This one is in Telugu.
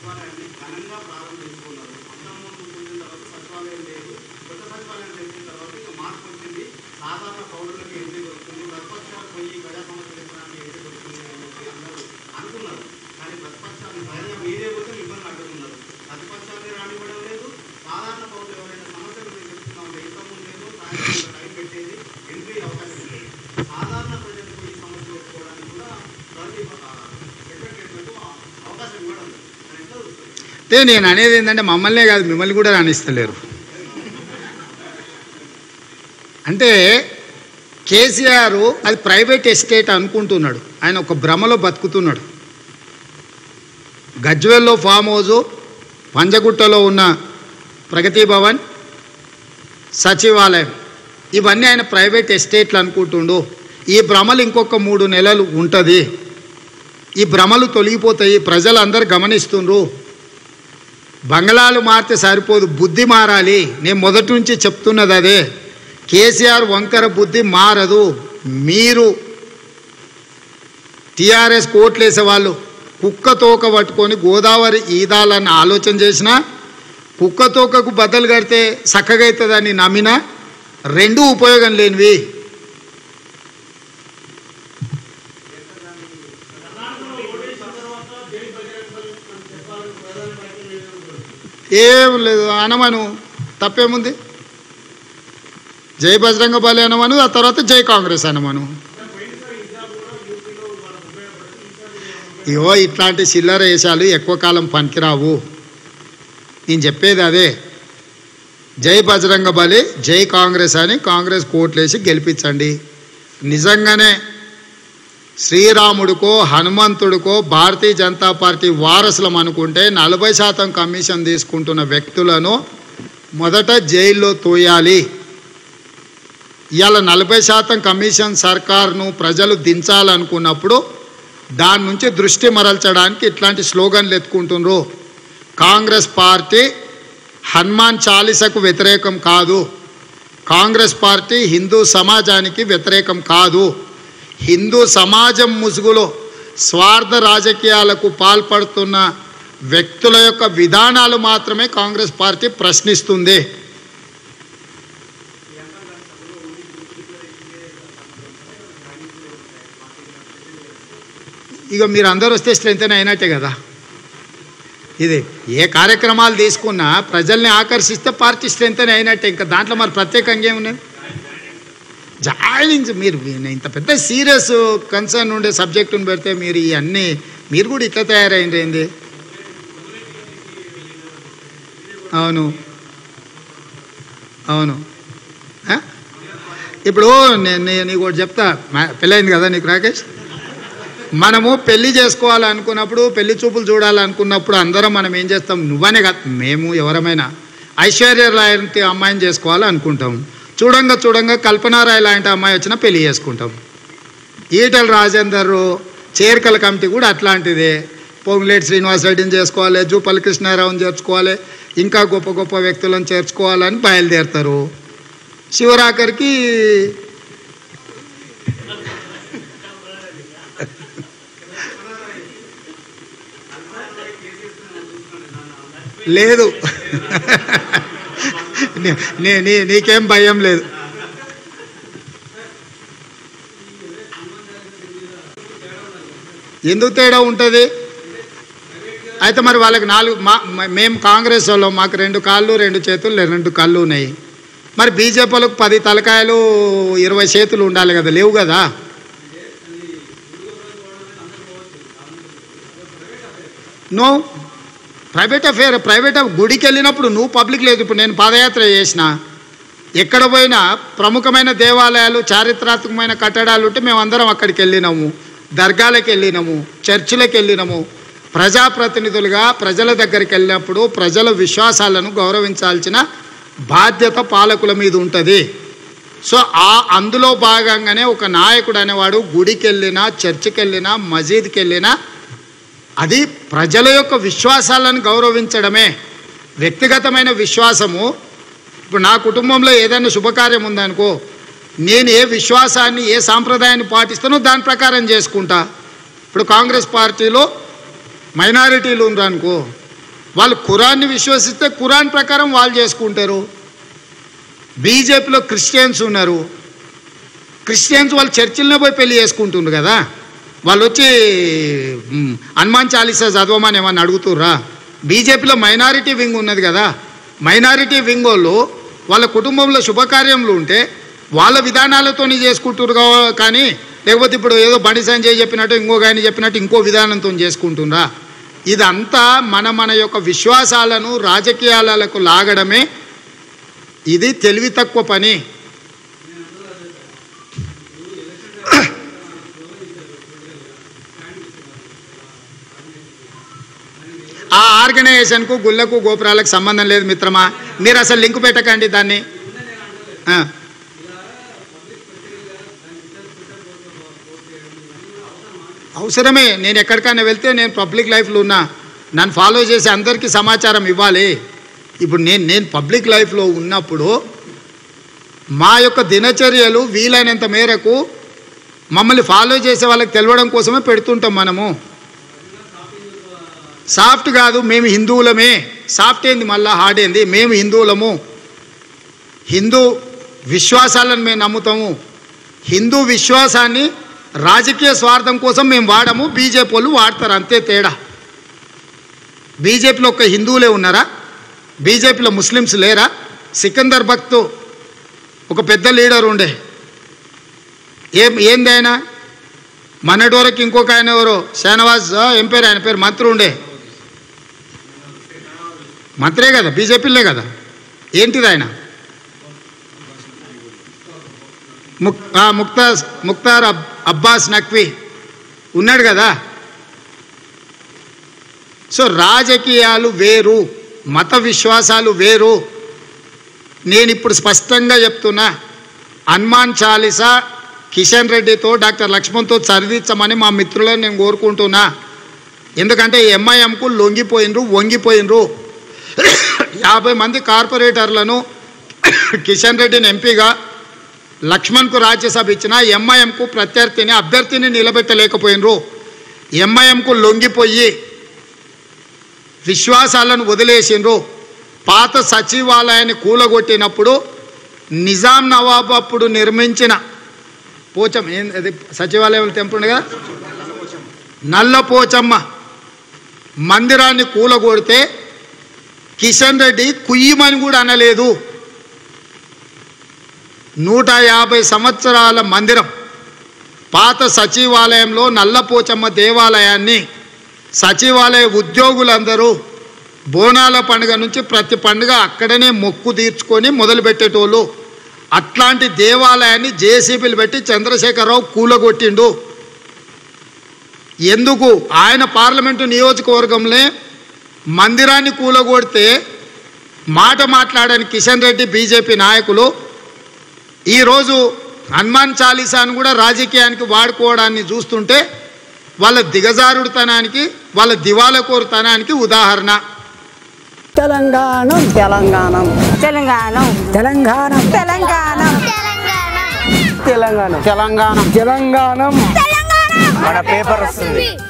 సచివాలయాన్ని ఘనంగా ప్రారంభించుకున్నారు అంతకుముందు కూడిన తర్వాత సచివాలయం లేదు కొత్త సచివాలయం తెచ్చిన తర్వాత ఇక మార్పు వచ్చింది సాధారణ పౌరులకు ఎంట్రీ దొరుకుతుంది ప్రతిపక్షాలు పోయి ప్రజా సమస్యలు ఎత్తడానికి ఎంట్రీ దొరుకుతుంది అని చెప్పి అందరూ అనుకున్నారు కానీ ప్రతిపక్షాలు స్వయంగా మీరే వచ్చి మిమ్మల్ని అడ్డుకున్నారు ప్రతిపక్షాన్ని రానివ్వడం లేదు సాధారణ పౌరులు ఎవరైనా సమస్యలు మీరు చెప్తున్నాం ఇంతకుముందు లేదు సాయంత్రం టైం పెట్టేది ఎంట్రీ అవకాశం లేదు సాధారణ ప్రజలకు ఈ సమస్యలు ఎత్తుకోవడానికి కూడా ప్రతి సెక్రటరీలకు అవకాశం ఇవ్వడం లేదు అని ఎట్లా చూస్తారు అంటే నేను అనేది ఏంటంటే మమ్మల్నే కాదు మిమ్మల్ని కూడా రాణిస్తలేరు అంటే కేసీఆర్ అది ప్రైవేట్ ఎస్టేట్ అనుకుంటున్నాడు ఆయన ఒక భ్రమలో బతుకుతున్నాడు గజ్వెల్లో ఫామ్ హౌజు పంజగుట్టలో ఉన్న ప్రగతి భవన్ సచివాలయం ఇవన్నీ ఆయన ప్రైవేట్ ఎస్టేట్లు అనుకుంటుండు ఈ భ్రమలు ఇంకొక మూడు నెలలు ఉంటుంది ఈ భ్రమలు తొలగిపోతాయి ప్రజలు అందరు గమనిస్తుండ్రు బంగళాలు మారితే సరిపోదు బుద్ధి మారాలి నేను మొదటి నుంచి చెప్తున్నది అదే కేసీఆర్ వంకర బుద్ధి మారదు మీరు టీఆర్ఎస్ కోట్లేసే వాళ్ళు కుక్క తోక పట్టుకొని గోదావరి ఈదాలని ఆలోచన చేసినా కుక్క తోకకు బద్దలు కడితే చక్కగా అవుతుందని నమ్మినా రెండూ ఉపయోగం లేనివి ఏం లేదు అనమను తప్పేముంది జై బజరంగ బలి అనమను ఆ తర్వాత జై కాంగ్రెస్ అనమను ఇవో ఇట్లాంటి చిల్లర వేషాలు ఎక్కువ కాలం పనికిరావు నేను చెప్పేది అదే జై బజరంగ బలి జై కాంగ్రెస్ అని కాంగ్రెస్ కోట్లేసి గెలిపించండి నిజంగానే శ్రీరాముడికో హనుమంతుడికో భారతీయ జనతా పార్టీ వారసులం అనుకుంటే నలభై శాతం కమిషన్ తీసుకుంటున్న వ్యక్తులను మొదట జైల్లో తోయాలి ఇవాళ నలభై శాతం కమిషన్ సర్కార్ను ప్రజలు దించాలనుకున్నప్పుడు దాని నుంచి దృష్టి మరల్చడానికి ఇట్లాంటి స్లోగన్లు ఎత్తుకుంటున్నారు కాంగ్రెస్ పార్టీ హనుమాన్ చాలీసకు వ్యతిరేకం కాదు కాంగ్రెస్ పార్టీ హిందూ సమాజానికి వ్యతిరేకం కాదు హిందూ సమాజం ముసుగులో స్వార్థ రాజకీయాలకు పాల్పడుతున్న వ్యక్తుల యొక్క విధానాలు మాత్రమే కాంగ్రెస్ పార్టీ ప్రశ్నిస్తుంది ఇక మీరు అందరూ వస్తే స్ట్రెంత్ అయినట్టే కదా ఇది ఏ కార్యక్రమాలు తీసుకున్నా ప్రజల్ని ఆకర్షిస్తే పార్టీ స్ట్రెంత్ అయినట్టే ఇంకా దాంట్లో మరి ప్రత్యేకంగా ఏమున్నది జాయినింగ్ మీరు ఇంత పెద్ద సీరియస్ కన్సర్న్ ఉండే సబ్జెక్టును పెడితే మీరు ఇవన్నీ మీరు కూడా ఇట్లా తయారైంది ఏంది అవును అవును ఆ? ఇప్పుడు నేను నేను నీకు ఒకటి చెప్తా మా- పెళ్ళయింది కదా నీకు రాకేష్ మనము పెళ్లి చేసుకోవాలనుకున్నప్పుడు పెళ్లి చూపులు చూడాలనుకున్నప్పుడు అందరం మనం ఏం చేస్తాం నువ్వనే కాదు మేము ఎవరమైనా ఐశ్వర్య లాంటి అమ్మాయిని చేసుకోవాలనుకుంటాం చూడంగా చూడంగా కల్పనారాయ్ లాంటి అమ్మాయి వచ్చినా పెళ్లి చేసుకుంటాం ఈటల రాజేందర్ చేరికల కమిటీ కూడా అట్లాంటిదే పొంగులేటి శ్రీనివాసరెడ్డిని చేసుకోవాలి జూపల్లి కృష్ణారావుని చేర్చుకోవాలి ఇంకా గొప్ప గొప్ప వ్యక్తులను చేర్చుకోవాలని బయలుదేరుతారు శివరాకర్కి లేదు నీ- నీ- నీ- నీకేం భయం లేదు ఎందుకు తేడా ఉంటుంది అయితే మరి వాళ్ళకి నాలుగు మా మ- మేము కాంగ్రెస్ వాళ్ళం మాకు రెండు కాళ్ళు రెండు చేతులు రెండు కళ్ళు ఉన్నాయి మరి బీజేపీలకు పది తలకాయలు ఇరవై చేతులు ఉండాలి కదా లేవు కదా నో ప్రైవేట్ అఫేర్ ప్రైవేట్ గుడికి వెళ్ళినప్పుడు నువ్వు పబ్లిక్ లేదు ఇప్పుడు నేను పాదయాత్ర చేసిన ఎక్కడ పోయినా ప్రముఖమైన దేవాలయాలు చారిత్రాత్మకమైన కట్టడాలు ఉంటే మేమందరం అక్కడికి వెళ్ళినాము దర్గాలకు వెళ్ళినాము చర్చిలకు వెళ్ళినాము ప్రజాప్రతినిధులుగా ప్రజల దగ్గరికి వెళ్ళినప్పుడు ప్రజల విశ్వాసాలను గౌరవించాల్సిన బాధ్యత పాలకుల మీద ఉంటుంది సో ఆ అందులో భాగంగానే ఒక నాయకుడు అనేవాడు గుడికి వెళ్ళినా చర్చికి వెళ్ళినా మసీద్కి వెళ్ళినా అది ప్రజల యొక్క విశ్వాసాలను గౌరవించడమే వ్యక్తిగతమైన విశ్వాసము ఇప్పుడు నా కుటుంబంలో ఏదైనా శుభకార్యం ఉందనుకో నేను ఏ విశ్వాసాన్ని ఏ సాంప్రదాయాన్ని పాటిస్తానో దాని ప్రకారం చేసుకుంటా ఇప్పుడు కాంగ్రెస్ పార్టీలో మైనారిటీలు ఉన్నారనుకో వాళ్ళు ఖురాన్ని విశ్వసిస్తే ఖురాన్ ప్రకారం వాళ్ళు చేసుకుంటారు బీజేపీలో క్రిస్టియన్స్ ఉన్నారు క్రిస్టియన్స్ వాళ్ళు చర్చిలనే పోయి పెళ్లి చేసుకుంటుండ్రు కదా వాళ్ళు వచ్చి మ్, హనుమాన్ చాలీసా చదవమని ఏమన్నా అడుగుతుర్రా బీజేపీలో మైనారిటీ వింగ్ ఉన్నది కదా మైనారిటీ వింగ్ వాళ్ళు వాళ్ళ కుటుంబంలో శుభకార్యములు ఉంటే వాళ్ళ విధానాలతోని చేసుకుంటున్నారు కావ- కానీ లేకపోతే ఇప్పుడు ఏదో బండి సంజయ్ చెప్పినట్టు ఇంకో ఆయన చెప్పినట్టు ఇంకో విధానంతో చేసుకుంటుండ్రా ఇదంతా మన మన యొక్క విశ్వాసాలను రాజకీయాలకు లాగడమే ఇది తెలివి తక్కువ పని ఆ ఆర్గనైజేషన్కు గుళ్ళకు గోపురాలకు సంబంధం లేదు మిత్రమా మీరు అసలు లింక్ పెట్టకండి దాన్ని ఆ. అవసరమే నేను ఎక్కడికైనా వెళ్తే నేను పబ్లిక్ లైఫ్లో ఉన్నా నన్ను ఫాలో చేసి అందరికీ సమాచారం ఇవ్వాలి ఇప్పుడు నేను నేను పబ్లిక్ లైఫ్లో ఉన్నప్పుడు మా యొక్క దినచర్యలు వీలైనంత మేరకు మమ్మల్ని ఫాలో చేసే వాళ్ళకి తెలవడం కోసమే పెడుతుంటాం మనము సాఫ్ట్ కాదు మేము హిందువులమే సాఫ్ట్ ఏంది మళ్ళా హార్డ్ ఏంది మేము హిందువులము హిందూ విశ్వాసాలను మేము నమ్ముతాము హిందూ విశ్వాసాన్ని రాజకీయ స్వార్థం కోసం మేము వాడము బీజేపీ వాళ్ళు వాడతారు అంతే తేడా బీజేపీలో ఒక హిందువులే ఉన్నారా బీజేపీలో ముస్లిమ్స్ లేరా సికందర్ భక్తు ఒక పెద్ద లీడర్ ఉండే ఏం ఏంది ఆయన మొన్నటి వరకు ఇంకొక ఆయన ఎవరు షానవాజ్ ఆ, ఏం పేరు ఆయన పేరు మంత్రి ఉండే మంత్రే కదా బీజేపీలే కదా ఏంటిది ఆయన ముక్ ఆ, ముక్తాజ్ ముక్తార్ అబ్ అబ్బాస్ నక్వీ ఉన్నాడు కదా సో రాజకీయాలు వేరు మత విశ్వాసాలు వేరు నేను ఇప్పుడు స్పష్టంగా చెప్తున్నా హనుమాన్ చాలీసా కిషన్ రెడ్డితో డాక్టర్ లక్ష్మణ్తో చదివించమని మా మిత్రులను నేను కోరుకుంటున్నా ఎందుకంటే ఎంఐఎంకు లొంగిపోయినరు వంగిపోయినరు యాభై మంది కార్పొరేటర్లను కిషన్ రెడ్డిని ఎంపీగా లక్ష్మణ్కు రాజ్యసభ ఇచ్చిన ఎంఐఎంకు ప్రత్యర్థిని అభ్యర్థిని నిలబెట్టలేకపోయినరు ఎంఐఎంకు లొంగిపోయి విశ్వాసాలను వదిలేసిండ్రు పాత సచివాలయాన్ని కూలగొట్టినప్పుడు నిజాం నవాబు అప్పుడు నిర్మించిన పోచం ఏం అది సచివాలయం తెంపుండే కదా నల్ల పోచమ్మ మందిరాన్ని కూలగొడితే కిషన్ రెడ్డి కుయ్యమని కూడా అనలేదు నూట యాభై సంవత్సరాల మందిరం పాత సచివాలయంలో నల్లపోచమ్మ దేవాలయాన్ని సచివాలయ ఉద్యోగులందరూ బోనాల పండుగ నుంచి ప్రతి పండుగ అక్కడనే మొక్కు తీర్చుకొని మొదలుపెట్టేటోళ్ళు అట్లాంటి దేవాలయాన్ని జేసీబీలు పెట్టి చంద్రశేఖరరావు కూలగొట్టిండు ఎందుకు ఆయన పార్లమెంటు నియోజకవర్గంలో మందిరాన్ని కూలగొడితే మాట మాట్లాడని కిషన్ రెడ్డి బీజేపీ నాయకులు ఈరోజు హనుమాన్ చాలీసాను కూడా రాజకీయానికి వాడుకోవడాన్ని చూస్తుంటే వాళ్ళ దిగజారుడుతనానికి వాళ్ళ దివాలకోరుతనానికి ఉదాహరణ తెలంగాణ తెలంగాణ తెలంగాణ తెలంగాణ తెలంగాణ తెలంగాణ తెలంగాణ తెలంగాణ తెలంగాణ మన పేపర్ వస్తుంది